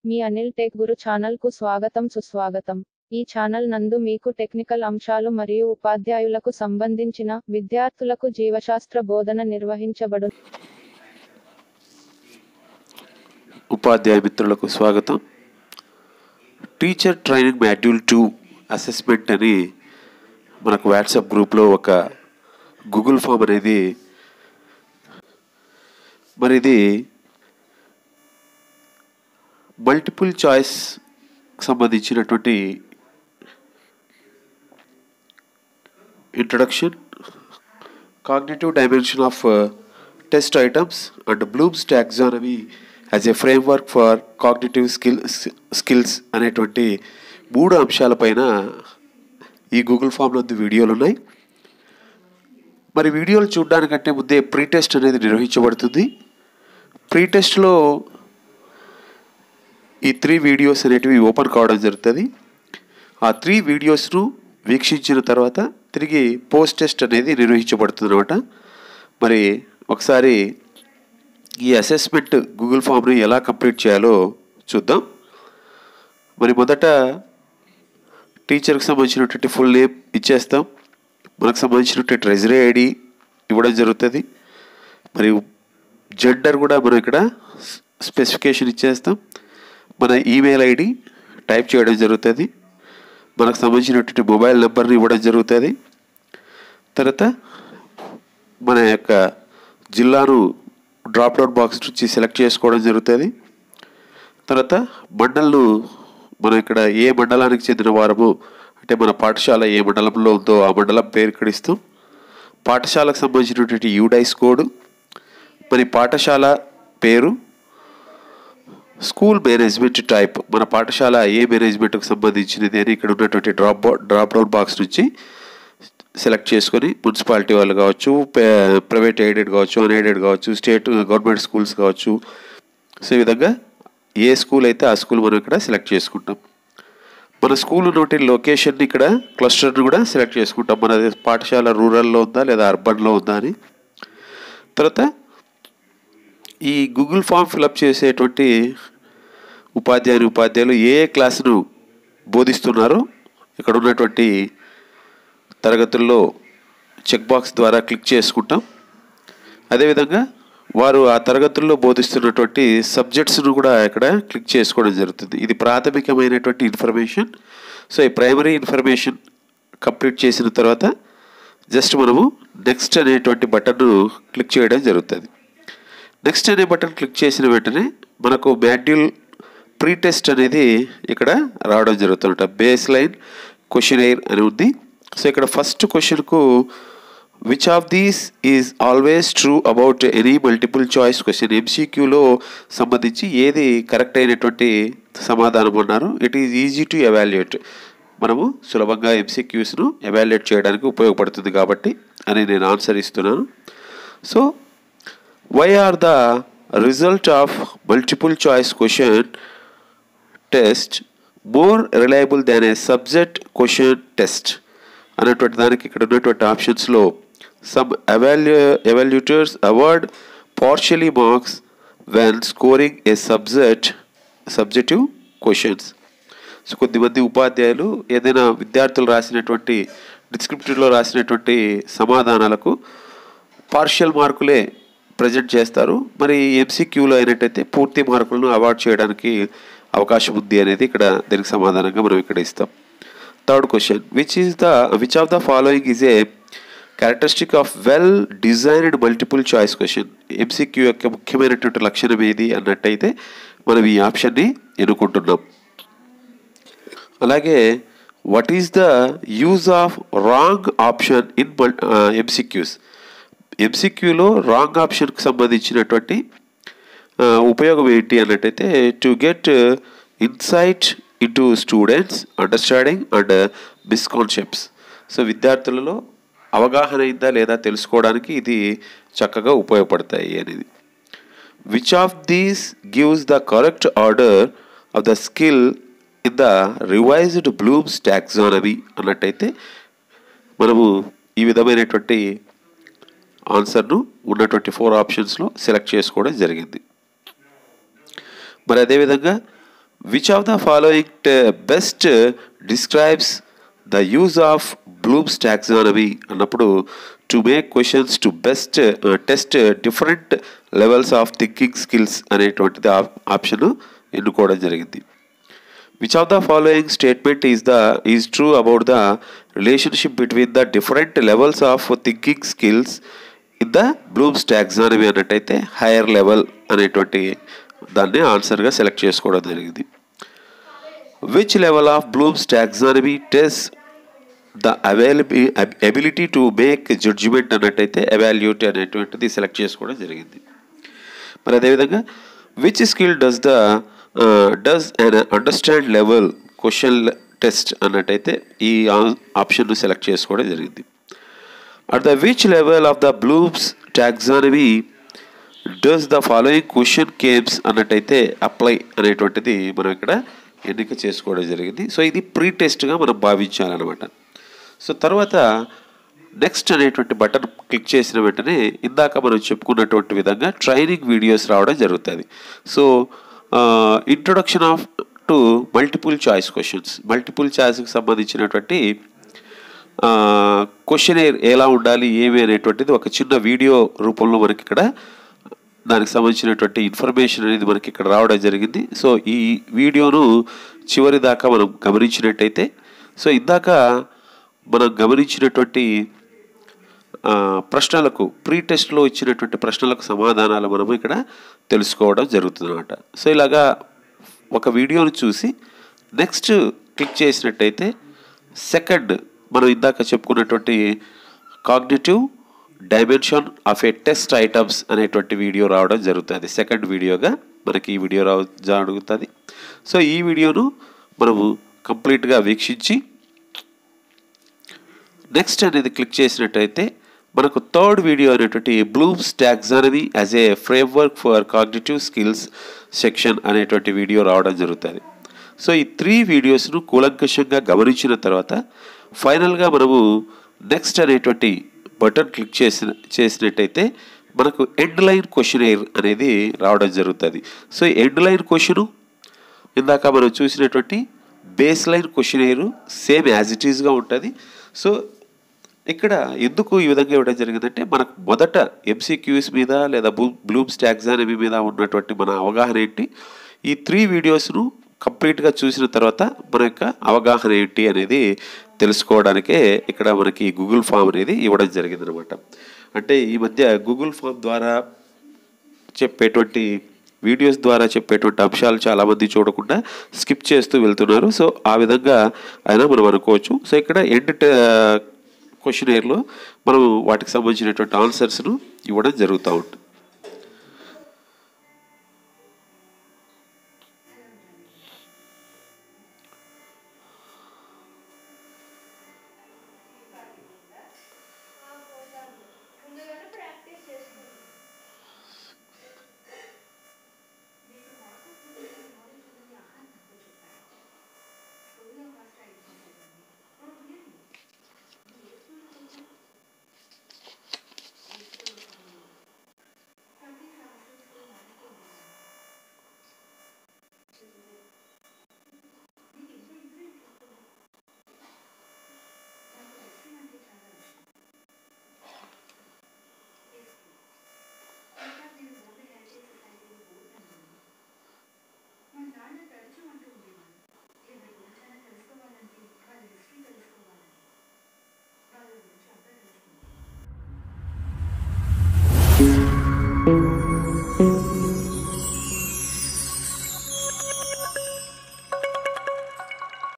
మీ Anil tech guru channel కు స్వాగతం సుస్వాగతం ఈ ఛానల్ నందు మీకు టెక్నికల్ అంశాలు మరియు ఉపాధ్యాయులకు సంబంధించిన విద్యార్థులకు జీవశాస్త్ర బోధన నిర్వహించబడు ఉపాధ్యాయ మిత్రులకు స్వాగతం teacher training module two assessment అని మనకు వాట్సాప్ గ్రూప్లో ఒక గూగుల్ ఫామ్ అనేది మరి ఇది మల్టిపుల్ చాయిస్ సంబంధించినటువంటి introduction cognitive dimension of uh, test items and Bloom's taxonomy as a framework for cognitive skill, skills అనేటువంటి మూడు అంశాలపైన ఈ గూగుల్ ఫామ్లో వీడియోలు ఉన్నాయి మరి వీడియోలు చూడడానికంటే ముందే ప్రీ టెస్ట్ అనేది నిర్వహించబడుతుంది ప్రీ టెస్ట్లో ఈ త్రీ వీడియోస్ అనేటివి ఓపెన్ కావడం జరుగుతుంది ఆ త్రీ వీడియోస్ను వీక్షించిన తర్వాత తిరిగి పోస్ట్ టెస్ట్ అనేది నిర్వహించబడుతుంది అనమాట మరి ఒకసారి ఈ అసెస్మెంట్ గూగుల్ ఫామ్ని ఎలా కంప్లీట్ చేయాలో చూద్దాం మరి మొదట టీచర్కి సంబంధించినటువంటి ఫుల్ నేమ్ ఇచ్చేస్తాం మనకు సంబంధించినటువంటి రెజరీ ఐడి ఇవ్వడం జరుగుతుంది మరియు జెండర్ కూడా మనం ఇక్కడ స్పెసిఫికేషన్ ఇచ్చేస్తాం మన ఈమెయిల్ ఐడి టైప్ చేయడం జరుగుతుంది మనకు సంబంధించినటువంటి మొబైల్ నెంబర్ని ఇవ్వడం జరుగుతుంది తర్వాత మన యొక్క జిల్లాను డ్రాప్ డౌన్ బాక్స్ నుంచి సెలెక్ట్ చేసుకోవడం జరుగుతుంది తర్వాత మండల్ను మనం ఇక్కడ ఏ మండలానికి చెందిన వారము అంటే మన పాఠశాల ఏ మండలంలో ఉందో ఆ మండలం పేరు ఇక్కడ ఇస్తాం పాఠశాలకు సంబంధించినటువంటి యూడైస్ కోడ్ మరి పాఠశాల పేరు స్కూల్ మేనేజ్మెంట్ టైప్ మన పాఠశాల ఏ మేనేజ్మెంట్కి సంబంధించినది అని ఇక్కడ ఉన్నటువంటి డ్రాప్ డ్రాప్ డౌన్ బాక్స్ నుంచి సెలెక్ట్ చేసుకొని మున్సిపాలిటీ వాళ్ళు కావచ్చు ప్రైవేట్ ఎయిడెడ్ కావచ్చు అన్ఎయిడెడ్ కావచ్చు స్టేట్ గవర్నమెంట్ స్కూల్స్ కావచ్చు సో ఈ విధంగా ఏ స్కూల్ అయితే ఆ స్కూల్ మనం ఇక్కడ సెలెక్ట్ చేసుకుంటాం మన స్కూల్ ఉన్నటువంటి లొకేషన్ని ఇక్కడ క్లస్టర్ని కూడా సెలెక్ట్ చేసుకుంటాం మన పాఠశాల రూరల్లో ఉందా లేదా అర్బన్లో ఉందా అని తర్వాత ఈ గూగుల్ ఫామ్ ఫిలప్ చేసేటువంటి ఉపాధ్యాయుని ఉపాధ్యాయులు ఏ ఏ క్లాసును బోధిస్తున్నారో ఇక్కడ ఉన్నటువంటి తరగతుల్లో చెక్ బాక్స్ ద్వారా క్లిక్ చేసుకుంటాం అదేవిధంగా వారు ఆ తరగతుల్లో బోధిస్తున్నటువంటి సబ్జెక్ట్స్ను కూడా ఇక్కడ క్లిక్ చేసుకోవడం జరుగుతుంది ఇది ప్రాథమికమైనటువంటి ఇన్ఫర్మేషన్ సో ఈ ప్రైమరీ ఇన్ఫర్మేషన్ కంప్లీట్ చేసిన తర్వాత జస్ట్ మనము నెక్స్ట్ అనేటువంటి బటన్ను క్లిక్ చేయడం జరుగుతుంది నెక్స్ట్ అనే బటన్ క్లిక్ చేసిన వెంటనే మనకు మాడ్యూల్ ప్రీ టెస్ట్ అనేది ఇక్కడ రావడం జరుగుతుంట బేస్ లైన్ క్వశ్చన్ ఎయిర్ అని ఉంది సో ఇక్కడ ఫస్ట్ క్వశ్చన్కు which of these is always true about any multiple choice question ఎంసీక్యూలో సంబంధించి ఏది కరెక్ట్ అయినటువంటి సమాధానం అన్నారు it is easy to evaluate మనము సులభంగా ఎంసీక్యూస్ను ఎవాల్యుయేట్ చేయడానికి ఉపయోగపడుతుంది కాబట్టి అని నేను ఆన్సర్ ఇస్తున్నాను so why are the result of multiple choice question test more reliable than a subject question test అన్నటువంటి దానికి ఇక్కడ ఉన్నటువంటి ఆప్షన్స్లో సమ్ ఎవాల్యూ evaluators award partially marks when scoring a subject subjective questions so కొద్దిమంది ఉపాధ్యాయులు ఏదైనా విద్యార్థులు రాసినటువంటి డిస్క్రిప్టివ్లో రాసినటువంటి సమాధానాలకు పార్షియల్ మార్కులే ప్రజెంట్ చేస్తారు మరి ఎంసీక్యూలో అయినట్టయితే పూర్తి మార్కులను అవార్డ్ చేయడానికి అవకాశం ఉంది అనేది ఇక్కడ దీనికి సమాధానంగా మనం ఇక్కడ ఇస్తాం third question which is the which of the following is a characteristic of well designed multiple choice question MCQ యొక్క ముఖ్యమైనటువంటి లక్షణం ఏది అన్నట్టయితే మనం ఈ ఆప్షన్ని ఎన్నుకుంటున్నాం అలాగే what is the use of wrong option in MCQs ఎంసీక్యూలో రాంగ్ ఆప్షన్కి సంబంధించినటువంటి ఉపయోగం ఏంటి అన్నట్టయితే to get insight into students understanding and misconceptions so విద్యార్థులలో అవగాహన అయిందా లేదా తెలుసుకోవడానికి ఇది చక్కగా ఉపయోగపడతాయి అనేది which of these gives the correct order of the skill in the revised Bloom's taxonomy అన్నట్టయితే మనము ఈ విధమైనటువంటి ఆన్సర్ను ఉన్నటువంటి ఫోర్ ఆప్షన్స్లో సెలెక్ట్ చేసుకోవడం జరిగింది మరి అదేవిధంగా which of the following best describes the use of Bloom's taxonomy అన్నప్పుడు to make questions to best test different levels of thinking skills అనేటువంటిది ఆప్షన్ ఎన్నుకోవడం జరిగింది which of the following statement is the is true about the relationship between the different levels of thinking skills in the Bloom's taxonomy అన్నట్టయితే higher level అనేటువంటి దాన్ని ఆన్సర్గా select చేసుకోవడం జరిగింది which level of Bloom's taxonomy test the అవైలబి ability to make judgement అన్నట్టయితే evaluate అనేటువంటిది select చేసుకోవడం జరిగింది మరి అదేవిధంగా which skill does the does and understand level question test అన్నట్టయితే ఈ ఆప్షన్ను సెలెక్ట్ చేసుకోవడం జరిగింది at the which level of the Bloom's taxonomy does the following question comes అన్నట్టయితే అప్లై అనేటువంటిది మనం ఇక్కడ ఎన్నిక చేసుకోవడం జరిగింది సో ఇది ప్రీ టెస్ట్గా మనం భావించాలన్నమాట సో తర్వాత నెక్స్ట్ అనేటువంటి బటన్ క్లిక్ చేసిన వెంటనే ఇందాక మనం చెప్పుకున్నటువంటి విధంగా ట్రైనింగ్ వీడియోస్ రావడం జరుగుతుంది so introduction of to multiple choice questions multiple చాయిస్కి సంబంధించినటువంటి క్వశ్చన్ ఎలా ఉండాలి ఏమి అనేటువంటిది ఒక చిన్న వీడియో రూపంలో మనకి ఇక్కడ దానికి సంబంధించినటువంటి ఇన్ఫర్మేషన్ అనేది మనకి ఇక్కడ రావడం జరిగింది సో ఈ వీడియోను చివరి దాకా మనం గమనించినట్టయితే సో ఇందాక మనం గమనించినటువంటి ప్రశ్నలకు ప్రీ టెస్ట్లో ఇచ్చినటువంటి ప్రశ్నలకు సమాధానాలు మనము ఇక్కడ తెలుసుకోవడం జరుగుతుందన్నమాట సో ఇలాగా ఒక వీడియోను చూసి నెక్స్ట్ క్లిక్ చేసినట్టయితే సెకండ్ మనం ఇందాక చెప్పుకున్నటువంటి cognitive dimension of a test items అనేటువంటి వీడియో రావడం జరుగుతుంది సెకండ్ వీడియోగా మనకి ఈ వీడియో రావ జరుగుతుంది సో ఈ వీడియోను మనము కంప్లీట్గా వీక్షించి నెక్స్ట్ అనేది క్లిక్ చేసినట్టయితే మనకు థర్డ్ వీడియో అనేటువంటి Bloom's taxonomy as a framework for cognitive skills section అనేటువంటి వీడియో రావడం జరుగుతుంది సో ఈ త్రీ వీడియోస్ను కూలంకషంగా గమనించిన తర్వాత ఫైనల్గా మనము నెక్స్ట్ అనేటువంటి బటన్ క్లిక్ చేసిన చేసినట్టయితే మనకు ఎండ్ లైన్ క్వశ్చన్ అనేది రావడం జరుగుతుంది సో ఎండ్ లైన్ క్వశ్చను ఇందాక మనం చూసినటువంటి base line question same as it ఈస్గా ఉంటుంది సో ఇక్కడ ఎందుకు ఈ విధంగా ఇవ్వడం జరిగిందంటే మనకు మొదట ఎంసీక్యూస్ మీద లేదా బ్లూ బ్లూమ్స్ టాక్సానమీ మీద ఉన్నటువంటి మన అవగాహన ఏంటి ఈ త్రీ వీడియోస్ను కంప్లీట్గా చూసిన తర్వాత మన యొక్క అవగాహన ఏంటి అనేది తెలుసుకోవడానికే ఇక్కడ మనకి గూగుల్ ఫామ్ అనేది ఇవ్వడం జరిగింది అనమాట అంటే ఈ మధ్య గూగుల్ ఫామ్ ద్వారా చెప్పేటువంటి వీడియోస్ ద్వారా చెప్పేటువంటి అంశాలు చాలామంది చూడకుండా స్కిప్ చేస్తూ వెళ్తున్నారు సో ఆ విధంగా అయినా మనం అనుకోవచ్చు సో ఇక్కడ ఎండ్ క్వశ్చన్ ఎయిర్లో మనం వాటికి సంబంధించినటువంటి ఆన్సర్స్ను ఇవ్వడం జరుగుతూ ఉంటుంది